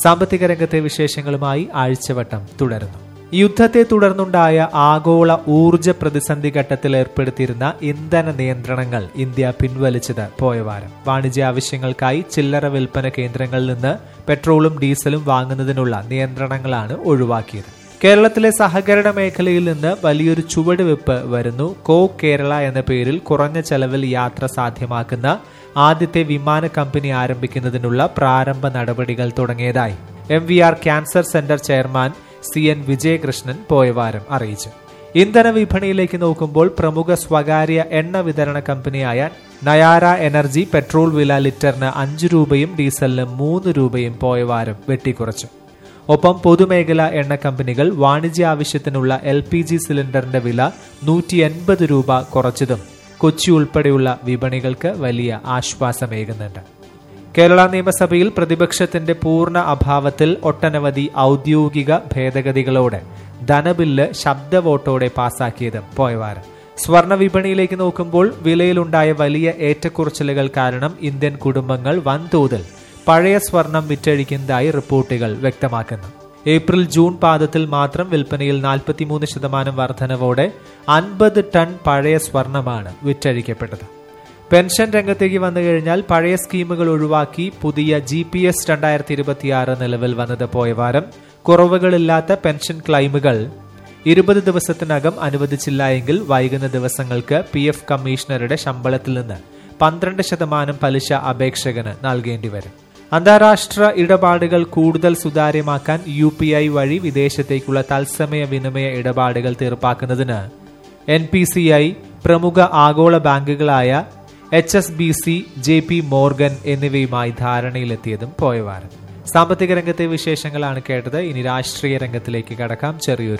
സാമ്പത്തിക രംഗത്തെ വിശേഷങ്ങളുമായി ആഴ്ചവട്ടം തുടരുന്നു യുദ്ധത്തെ തുടർന്നുണ്ടായ ആഗോള ഊർജ പ്രതിസന്ധി ഘട്ടത്തിൽ ഏർപ്പെടുത്തിയിരുന്ന ഇന്ധന നിയന്ത്രണങ്ങൾ ഇന്ത്യ പിൻവലിച്ചത് പോയ വാരം വാണിജ്യ ആവശ്യങ്ങൾക്കായി ചില്ലറ വിൽപ്പന കേന്ദ്രങ്ങളിൽ നിന്ന് പെട്രോളും ഡീസലും വാങ്ങുന്നതിനുള്ള നിയന്ത്രണങ്ങളാണ് ഒഴിവാക്കിയത് കേരളത്തിലെ സഹകരണ മേഖലയിൽ നിന്ന് വലിയൊരു ചുവടുവെപ്പ് വരുന്നു കോ കേരള എന്ന പേരിൽ കുറഞ്ഞ ചെലവിൽ യാത്ര സാധ്യമാക്കുന്ന ആദ്യത്തെ വിമാന കമ്പനി ആരംഭിക്കുന്നതിനുള്ള പ്രാരംഭ നടപടികൾ തുടങ്ങിയതായി M V R cancer centre chairman C N Vijayakrishnan പോയവാരം അറിയിച്ചു ഇന്ധന വിപണിയിലേക്ക് നോക്കുമ്പോൾ പ്രമുഖ സ്വകാര്യ എണ്ണ വിതരണ കമ്പനിയായ നയാര എനർജി പെട്രോൾ വില ലിറ്ററിന് അഞ്ച് രൂപയും ഡീസലിന് മൂന്ന് രൂപയും പോയവാരം വെട്ടിക്കുറച്ചു ഒപ്പം പൊതുമേഖലാ എണ്ണ കമ്പനികൾ വാണിജ്യ ആവശ്യത്തിനുള്ള എൽ പി ജി സിലിണ്ടറിന്റെ വില നൂറ്റി എൺപത് രൂപ കുറച്ചതും കൊച്ചി ഉൾപ്പെടെയുള്ള വിപണികൾക്ക് വലിയ ആശ്വാസമേകുന്നുണ്ട് കേരള നിയമസഭയിൽ പ്രതിപക്ഷത്തിന്റെ പൂർണ്ണ അഭാവത്തിൽ ഒട്ടനവധി ഔദ്യോഗിക ഭേദഗതികളോടെ ധനബില്ല് ശബ്ദ വോട്ടോടെ പാസാക്കിയത് പോയവാരം സ്വർണ വിപണിയിലേക്ക് നോക്കുമ്പോൾ വിലയിലുണ്ടായ വലിയ ഏറ്റക്കുറച്ചിലുകൾ കാരണം ഇന്ത്യൻ കുടുംബങ്ങൾ വൻതോതിൽ പഴയ സ്വർണം വിറ്റഴിക്കുന്നതായി റിപ്പോർട്ടുകൾ വ്യക്തമാക്കുന്നു ഏപ്രിൽ ജൂൺ പാദത്തിൽ മാത്രം വിൽപ്പനയിൽ നാൽപ്പത്തിമൂന്ന് ശതമാനം വർധനവോടെ അൻപത് ടൺ പഴയ സ്വർണമാണ് വിറ്റഴിക്കപ്പെട്ടത് പെൻഷൻ രംഗത്തേക്ക് വന്നു കഴിഞ്ഞാൽ പഴയ സ്കീമുകൾ ഒഴിവാക്കി പുതിയ ജി പി എസ് രണ്ടായിരത്തി ഇരുപത്തിയാറ് നിലവിൽ വന്നത് പോയ വാരം കുറവുകളില്ലാത്ത പെൻഷൻ ക്ലെയിമുകൾ ഇരുപത് ദിവസത്തിനകം അനുവദിച്ചില്ല എങ്കിൽ വൈകുന്ന ദിവസങ്ങൾക്ക് പി എഫ് കമ്മീഷണറുടെ ശമ്പളത്തിൽ നിന്ന് പന്ത്രണ്ട് ശതമാനം പലിശ അപേക്ഷകന് നൽകേണ്ടി വരും അന്താരാഷ്ട്ര ഇടപാടുകൾ കൂടുതൽ സുതാര്യമാക്കാൻ യു പി ഐ വഴി വിദേശത്തേക്കുള്ള തത്സമയ വിനിമയ ഇടപാടുകൾ തീർപ്പാക്കുന്നതിന് എൻ പി സി ഐ പ്രമുഖ ആഗോള ബാങ്കുകളായ H S B C J P Morgan എന്നിവയുമായി ധാരണയിലെത്തിയതും പോയ വാരം സാമ്പത്തിക രംഗത്തെ വിശേഷങ്ങളാണ് കേട്ടത് ഇനി രാഷ്ട്രീയ രംഗത്തിലേക്ക് കടക്കാം ചെറിയൊരു